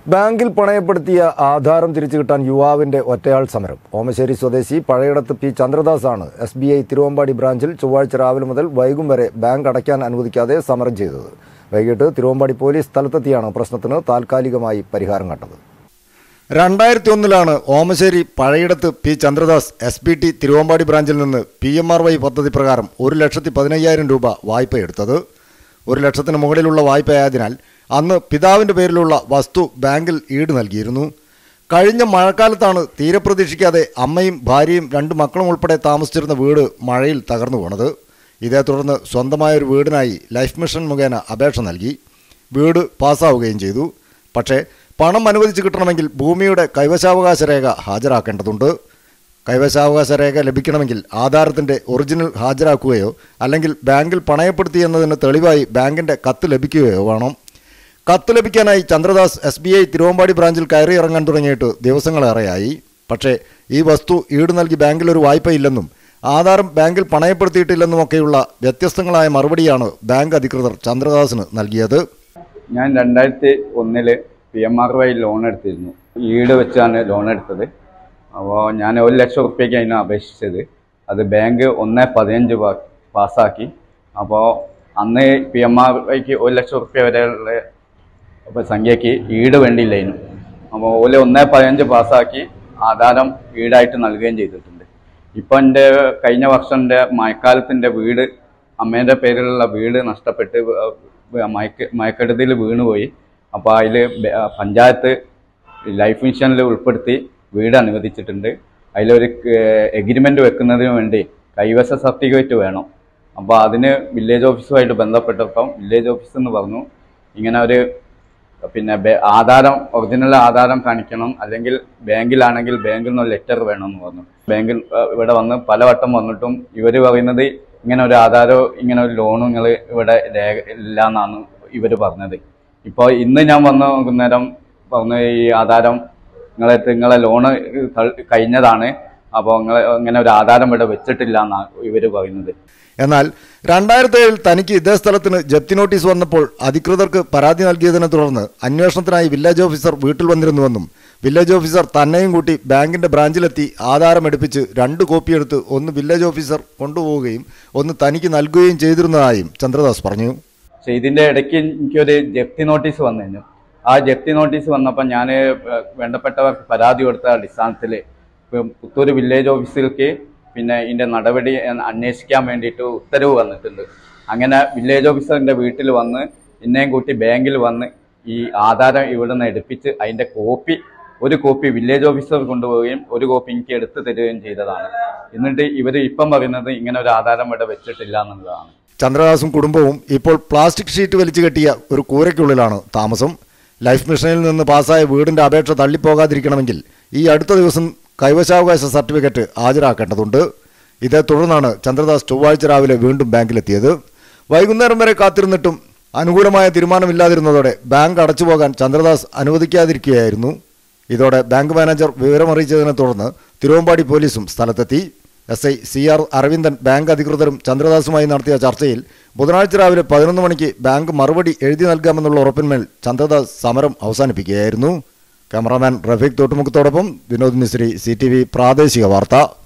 ബാങ്കിൽ പണയപ്പെടുത്തിയ ആധാരം തിരിച്ചു കിട്ടാൻ യുവാവിന്റെ ഒറ്റയാൾ സമരം ഓമശ്ശേരി സ്വദേശി പഴയടത്ത് പി ചന്ദ്രദാസ് ആണ് എസ് ബി ഐ തിരുവമ്പാടി ബ്രാഞ്ചിൽ ചൊവ്വാഴ്ച രാവിലെ മുതൽ വൈകും വരെ ബാങ്ക് അടയ്ക്കാൻ അനുവദിക്കാതെ സമരം ചെയ്തത് വൈകിട്ട് തിരുവമ്പാടി പോലീസ് സ്ഥലത്തെത്തിയാണ് പ്രശ്നത്തിന് താൽക്കാലികമായി പരിഹാരം കണ്ടത് രണ്ടായിരത്തി ഒന്നിലാണ് ഓമശ്ശേരി പഴയിടത്ത് P Chandradas S B T Thiruvambady ബ്രാഞ്ചിൽ നിന്ന് പി എം ആർ വൈ പദ്ധതി പ്രകാരം ഒരു ലക്ഷത്തി പതിനയ്യായിരം രൂപ വായ്പയെടുത്തത് ഒരു ലക്ഷത്തിന് മുകളിലുള്ള വായ്പയായതിനാൽ അന്ന് പിതാവിൻ്റെ പേരിലുള്ള വസ്തു ബാങ്കിൽ ഈട് നൽകിയിരുന്നു കഴിഞ്ഞ മഴക്കാലത്താണ് തീരെ പ്രതീക്ഷിക്കാതെ അമ്മയും ഭാര്യയും രണ്ട് മക്കളും ഉൾപ്പെടെ താമസിച്ചിരുന്ന വീട് മഴയിൽ തകർന്നു വീണത് ഇതേ തുടർന്ന് സ്വന്തമായ ഒരു വീടിനായി ലൈഫ് മിഷൻ മുഖേന അപേക്ഷ നൽകി വീട് പാസ്സാവുകയും ചെയ്തു പക്ഷേ പണം അനുവദിച്ച് കിട്ടണമെങ്കിൽ ഭൂമിയുടെ കൈവശാവകാശ രേഖ ഹാജരാക്കേണ്ടതുണ്ട് കൈവശാവകാശ രേഖ ലഭിക്കണമെങ്കിൽ ആധാരത്തിൻ്റെ ഒറിജിനൽ ഹാജരാക്കുകയോ അല്ലെങ്കിൽ ബാങ്കിൽ പണയപ്പെടുത്തി എന്നതിന് തെളിവായി ബാങ്കിൻ്റെ കത്ത് ലഭിക്കുകയോ വേണം കത്ത് ലഭിക്കാനായി Chandradas S B I Thiruvambady ബ്രാഞ്ചിൽ കയറി ഇറങ്ങാൻ തുടങ്ങിയിട്ട് ദിവസങ്ങളേറെയായി പക്ഷേ ഈ വസ്തു ഈട് നൽകി ബാങ്കിൽ ഒരു വായ്പയില്ലെന്നും ആധാരം ബാങ്കിൽ പണയപ്പെടുത്തിയിട്ടില്ലെന്നുമൊക്കെയുള്ള വ്യത്യസ്തങ്ങളായ മറുപടിയാണ് ബാങ്ക് അധികൃതർ ചന്ദ്രദാസിന് നൽകിയത് ഞാൻ രണ്ടായിരത്തി ഒന്നില് P M R Y loan എടുത്തിരുന്നു ഈട് വെച്ചാണ് ലോൺ എടുത്തത് അപ്പോൾ ഞാൻ ഒരു ലക്ഷം റുപ്യയ്ക്ക് അതിന് അപേക്ഷിച്ചത് അത് ബാങ്ക് ഒന്ന് പതിനഞ്ച് പാ- പാസ്സാക്കി അപ്പോൾ അന്ന് പി എം ആർ വൈക്ക് ഒരു ലക്ഷം റുപ്യ വരെയുള്ള അപ്പോൾ സംഖ്യയ്ക്ക് ഈട് വേണ്ടിയില്ലായിരുന്നു അപ്പോൾ ഓല് ഒന്ന് പതിനഞ്ച് പാസ്സാക്കി ആധാരം ഈടായിട്ട് നൽകുകയും ചെയ്തിട്ടുണ്ട് ഇപ്പം എൻ്റെ കഴിഞ്ഞ വർഷം എൻ്റെ മഴക്കാലത്തിൻ്റെ വീട് അമ്മേൻ്റെ പേരിലുള്ള വീട് നഷ്ടപ്പെട്ട് വ- വ- മയക്ക് മയക്കെടുതിയിൽ വീണുപോയി അപ്പോൾ അതിൽ പഞ്ചായത്ത് ലൈഫ് ഇൻഷുറൻസിൽ ഉൾപ്പെടുത്തി വീട് അനുവദിച്ചിട്ടുണ്ട് അതിലൊരു എഗ്രിമെൻ്റ് വെക്കുന്നതിന് വേണ്ടി കൈവശ സർട്ടിഫിക്കറ്റ് വേണം അപ്പോൾ അതിന് വില്ലേജ് ഓഫീസുമായിട്ട് ബന്ധപ്പെട്ടപ്പം വില്ലേജ് ഓഫീസ് എന്ന് പറഞ്ഞു ഇങ്ങനെ ഒരു പിന്നെ ബേ- ആധാരം ഒറിജിനൽ ആധാരം കാണിക്കണം അല്ലെങ്കിൽ ബാങ്കിലാണെങ്കിൽ ബാങ്കിൽ നിന്ന് ലെറ്റർ വേണമെന്ന് പറഞ്ഞു ബാങ്കിൽ ഏഹ്, ഇവിടെ വന്ന് പലവട്ടം വന്നിട്ടും ഇവർ പറയുന്നത് ഇങ്ങനെ ഒരു ആധാരമോ ഇങ്ങനെ ഒരു ലോണും നിങ്ങൾ ഇവിടെ രേഖ ഇല്ല എന്നാണ് ഇവർ പറഞ്ഞത് ഇപ്പോൾ ഇന്ന് ഞാൻ വന്ന നേരം പറഞ്ഞു ഈ ആധാരം നിങ്ങളെ നിങ്ങളെ ലോണ് തൾ- കഴിഞ്ഞതാണ് അപ്പോൾ നിങ്ങൾ ഇങ്ങനെ ഒരു ആധാരം ഇവിടെ വെച്ചിട്ടില്ല എന്നാണ് ഇവർ പറയുന്നത് എന്നാൽ രണ്ടായിരത്തി ഏഴിൽ തനിക്ക് ഇതേ സ്ഥലത്തിന് ജപ്തി നോട്ടീസ് വന്നപ്പോൾ അധികൃതർക്ക് പരാതി നൽകിയതിനെ തുടർന്ന് അന്വേഷണത്തിനായി വില്ലേജ് ഓഫീസർ വീട്ടിൽ വന്നിരുന്നുവെന്നും വില്ലേജ് ഓഫീസർ തന്നെയും കൂട്ടി ബാങ്കിന്റെ ബ്രാഞ്ചിലെത്തി ആധാരം എടുപ്പിച്ച് രണ്ട് കോപ്പിയെടുത്ത് ഒന്ന് വില്ലേജ് ഓഫീസർ കൊണ്ടുപോവുകയും ഒന്ന് തനിക്ക് നൽകുകയും ചെയ്തിരുന്നതായും ചന്ദ്രദാസ് പറഞ്ഞു പക്ഷെ ഇതിന്റെ ഇടയ്ക്ക് എനിക്കൊരു ജപ്തി നോട്ടീസ് വന്നിരുന്നു ആ ജപ്തി നോട്ടീസ് വന്നപ്പോൾ ഞാൻ വേണ്ടപ്പെട്ടവർക്ക് പരാതി കൊടുത്ത അടിസ്ഥാനത്തിൽ പുത്തൂർ വില്ലേജ് ഓഫീസിലേക്ക് പിന്നെ ഇതിന്റെ നടപടി അന്വേഷിക്കാൻ വേണ്ടിയിട്ട് ഉത്തരവ് വന്നിട്ടുണ്ട് അങ്ങനെ വില്ലേജ് ഓഫീസറിന്റെ വീട്ടിൽ വന്ന് ഇന്നേം കൂട്ടി ബാങ്കിൽ വന്ന് ഈ ആധാരം ഇവിടെ നിന്ന് എടുപ്പിച്ച് അതിന്റെ കോപ്പി ഒരു കോപ്പി വില്ലേജ് ഓഫീസർ കൊണ്ടുപോവുകയും ഒരു കോപ്പി എനിക്ക് എടുത്തു തരികയും ചെയ്തതാണ് എന്നിട്ട് ഇവർ ഇപ്പം പറയുന്നത് ഇങ്ങനെ ഒരു ആധാരം ഇവിടെ വെച്ചിട്ടില്ല എന്നുള്ളതാണ് ചന്ദ്രദാസും കുടുംബവും ഇപ്പോൾ പ്ലാസ്റ്റിക് ഷീറ്റ് വലിച്ചു കെട്ടിയ ഒരു കൂരയ്ക്കുള്ളിലാണ് താമസം ലൈഫ് മിഷനിൽ നിന്ന് പാസ്സായ വീടിന്റെ അപേക്ഷ തള്ളിപ്പോകാതിരിക്കണമെങ്കിൽ ഈ അടുത്ത ദിവസം കൈവശാവകാശ സർട്ടിഫിക്കറ്റ് ഹാജരാക്കേണ്ടതുണ്ട് ഇതേ തുടർന്നാണ് ചന്ദ്രദാസ് ചൊവ്വാഴ്ച രാവിലെ വീണ്ടും ബാങ്കിലെത്തിയത് വൈകുന്നേരം വരെ കാത്തിരുന്നിട്ടും അനുകൂലമായ തീരുമാനമില്ലാതിരുന്നതോടെ ബാങ്ക് അടച്ചുപോകാൻ ചന്ദ്രദാസ് അനുവദിക്കാതിരിക്കുകയായിരുന്നു ഇതോടെ ബാങ്ക് മാനേജർ വിവരമറിയിച്ചതിനെ തുടർന്ന് തിരുവമ്പാടി പോലീസും സ്ഥലത്തെത്തി S I C R Aravindan bank അധികൃതരും ചന്ദ്രദാസുമായി നടത്തിയ ചർച്ചയിൽ ബുധനാഴ്ച രാവിലെ പതിനൊന്ന് മണിക്ക് ബാങ്ക് മറുപടി എഴുതി നൽകാമെന്നുള്ള ഉറപ്പിന്മേൽ ചന്ദ്രദാസ് സമരം അവസാനിപ്പിക്കുകയായിരുന്നു ക്യാമറാമാൻ റഫീഖ് തോട്ടുമുഖത്തോടൊപ്പം വിനോദ് മിശ്രി സി പ്രാദേശിക വാർത്ത